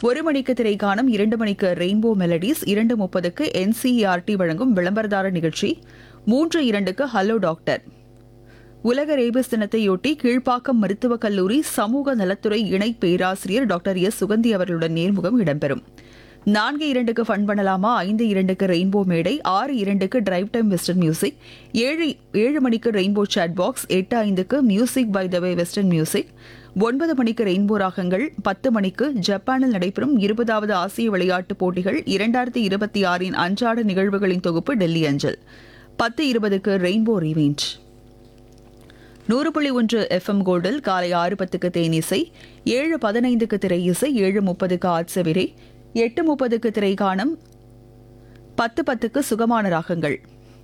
ஒரு மணிக்கு திரைக்கானம் இரண்டு மணிக்கு ரெயின்போ மெலடிஸ் இரண்டு முப்பதுக்கு என்சிஇஆர்டி வழங்கும் விளம்பரதார நிகழ்ச்சி மூன்று இரண்டுக்கு ஹலோ டாக்டர் உலக ரேபிஸ் தினத்தையொட்டி கீழ்ப்பாக்கம் மருத்துவக் கல்லூரி சமூக நலத்துறை இணை பேராசிரியர் டாக்டர் எஸ் சுகந்தி அவர்களுடன் நேர்முகம் இடம்பெறும் நான்கு இரண்டுக்கு ஃபன் பண்ணலாமா ஐந்து இரண்டுக்கு ரெயின்போ மேடை ஆறு இரண்டுக்கு டிரைவ் டைம் வெஸ்டர்ன் மியூசிக் ஏழு ஏழு மணிக்கு ரெயின்போ சாட் பாக்ஸ் எட்டு ஐந்துக்கு music by the way western music ஒன்பது மணிக்கு ரெயின்போ ராகங்கள் பத்து மணிக்கு ஜப்பானில் நடைபெறும் இருபதாவது ஆசிய விளையாட்டுப் போட்டிகள் இரண்டாயிரத்தி இருபத்தி ஆறின் அன்றாட நிகழ்வுகளின் தொகுப்பு டெல்லி அஞ்சல் பத்து இருபதுக்கு ரெயின்போ ரீவேஞ்ச் நூறு புள்ளி ஒன்று எஃப்எம் கோல்டில் காலை ஆறு பத்துக்கு தேனிசை ஏழு பதினைந்துக்கு திரை இசை ஏழு முப்பதுக்கு ஆட்சவிரை எட்டு முப்பதுக்கு திரைகாணம் பத்து பத்துக்கு சுகமான ராகங்கள்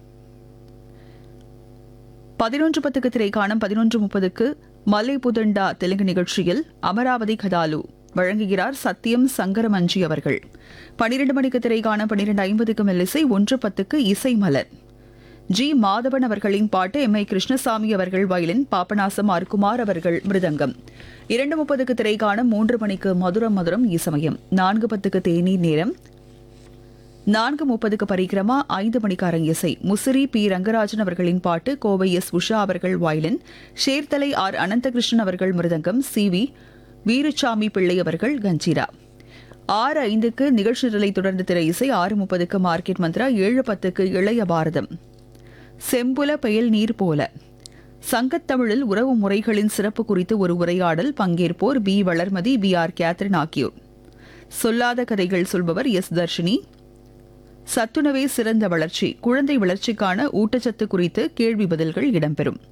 பதினொன்று பத்துக்கு திரைக்காணம் பதினொன்று முப்பதுக்கு மலை புதண்டா தெலுங்கு நிகழ்ச்சியில் அமராவதி கதாலு வழங்குகிறார் சத்யம் சங்கரமஞ்சி அவர்கள் பனிரெண்டு மணிக்கு திரைக்காணம் பன்னிரெண்டு ஐம்பதுக்கு மெல்லிசை ஒன்று பத்துக்கு இசை மலர் ஜி மாதவன் அவர்களின் பாட்டு எம் ஐ கிருஷ்ணசாமி அவர்கள் வயலின் பாபநாசம் ஆர் குமார் அவர்கள் மிருதங்கம் இரண்டு முப்பதுக்கு திரைக்காணம் மூன்று மணிக்கு மதுரம் மதுரம் இசமயம் நான்கு பத்துக்கு தேநீர் நேரம் நான்கு முப்பதுக்கு பரிக்கிரமா ஐந்து மணிக்கு அரங்கிசை முசிறி பி ரங்கராஜன் அவர்களின் பாட்டு கோவை எஸ் உஷா அவர்கள் வயலின் ஷேர்தலை ஆர் அனந்தகிருஷ்ணன் அவர்கள் மிருதங்கம் சி வி வீரசாமி பிள்ளை அவர்கள் கஞ்சிரா ஆறு ஐந்துக்கு நிகழ்ச்சி நிலை தொடர்ந்து திரை இசை ஆறு முப்பதுக்கு மார்க்கெட் மந்த்ரா ஏழு பத்துக்கு இளைய பாரதம் செம்புல பெயல் நீர் போல சங்கத்தமிழில் உறவு முறைகளின் சிறப்பு குறித்து ஒரு உரையாடல் பங்கேற்போர் P Valarmathi P R Catherine ஆகியோர் சொல்லாத கதைகள் சொல்பவர் எஸ் தர்ஷினி சத்துணவே சிறந்த வளர்ச்சி குழந்தை வளர்ச்சிக்கான ஊட்டச்சத்து குறித்து கேள்வி பதில்கள் இடம்பெறும்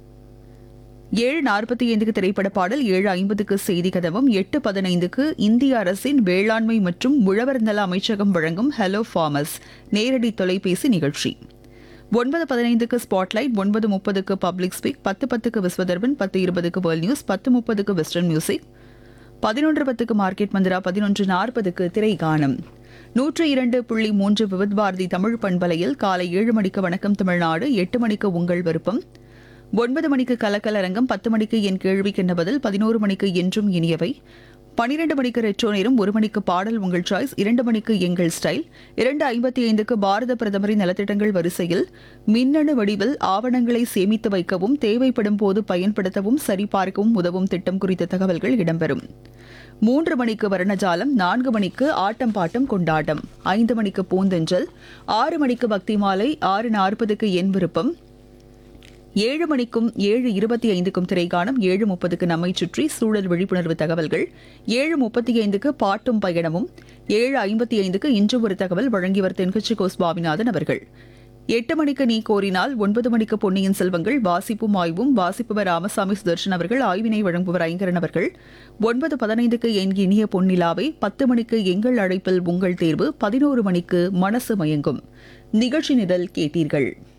ஏழு நாற்பத்தி ஐந்துக்கு திரைப்பட பாடல் ஏழு ஐம்பதுக்கு செய்தி கதவம் எட்டு பதினைந்துக்கு இந்திய அரசின் வேளாண்மை மற்றும் உழவர் நல அமைச்சகம் வழங்கும் ஹலோ ஃபார்மர்ஸ் நேரடி தொலைபேசி நிகழ்ச்சி ஒன்பது பதினைந்துக்கு ஸ்பாட்லைட் ஒன்பது முப்பதுக்கு பப்ளிக் ஸ்பீக் பத்து பத்துக்கு விஸ்வதர்பன் பத்து இருபதுக்கு வேர்ல்ட் நியூஸ் பத்து முப்பதுக்கு வெஸ்டர்ன் மியூசிக் பதினொன்று பத்துக்கு மார்க்கெட் மந்திரா பதினொன்று நாற்பதுக்கு திரை காணும் நூற்று இரண்டு புள்ளி மூன்று விவித் பாரதி தமிழ் பண்பலையில் காலை ஏழு மணிக்கு வணக்கம் தமிழ்நாடு எட்டு மணிக்கு உங்கள் விருப்பம் ஒன்பது மணிக்கு கலக்கலரங்கம் பத்து மணிக்கு என் கேள்விக்கு என்ன பதில் பதினோரு மணிக்கு என்றும் இனியவை பனிரெண்டு மணிக்கு ரெட்ரோ நேரம் ஒரு மணிக்கு பாடல் உங்கள் சாய்ஸ் இரண்டு மணிக்கு எங்கள் ஸ்டைல் இரண்டு ஐம்பத்தி ஐந்துக்கு பாரத பிரதமரின் நலத்திட்டங்கள் வரிசையில் மின்னணு வடிவில் ஆவணங்களை சேமித்து வைக்கவும் தேவைப்படும் போது பயன்படுத்தவும் சரிபார்க்கவும் உதவும் திட்டம் குறித்த தகவல்கள் இடம்பெறும் மூன்று மணிக்கு வர்ணஜாலம் நான்கு மணிக்கு ஆட்டம் பாட்டம் கொண்டாட்டம் ஐந்து மணிக்கு பூந்தென்றல் ஆறு மணிக்கு பக்தி மாலை ஆறு நாற்பதுக்கு என் விருப்பம் ஏழு மணிக்கும் ஏழு இருபத்தி ஐந்துக்கும் திரைக்காணும் ஏழு முப்பதுக்கு நம்மை சுற்றி சூழல் விழிப்புணர்வு தகவல்கள் ஏழு முப்பத்தி ஐந்துக்கு பாட்டும் பயணமும் ஏழு ஐம்பத்தி ஐந்துக்கு இன்று ஒரு தகவல் வழங்கியவர் தென்கட்சி கோ சுவாமிநாதன் அவர்கள் எட்டு மணிக்கு நீ கோரினால் ஒன்பது மணிக்கு பொன்னியின் செல்வங்கள் வாசிப்பும் ஆய்வும் வாசிப்பவர் ராமசாமி சுதர்ஷன் அவர்கள் ஆய்வினை வழங்குபவர் ஐங்கரன் அவர்கள் ஒன்பது பதினைந்துக்கு என் இனிய பொன்னிலாவை பத்து மணிக்கு எங்கள் அழைப்பில் உங்கள் தேர்வு பதினோரு மணிக்கு மனசு மயங்கும் நிகழ்ச்சி நிரல் கேட்டீர்கள்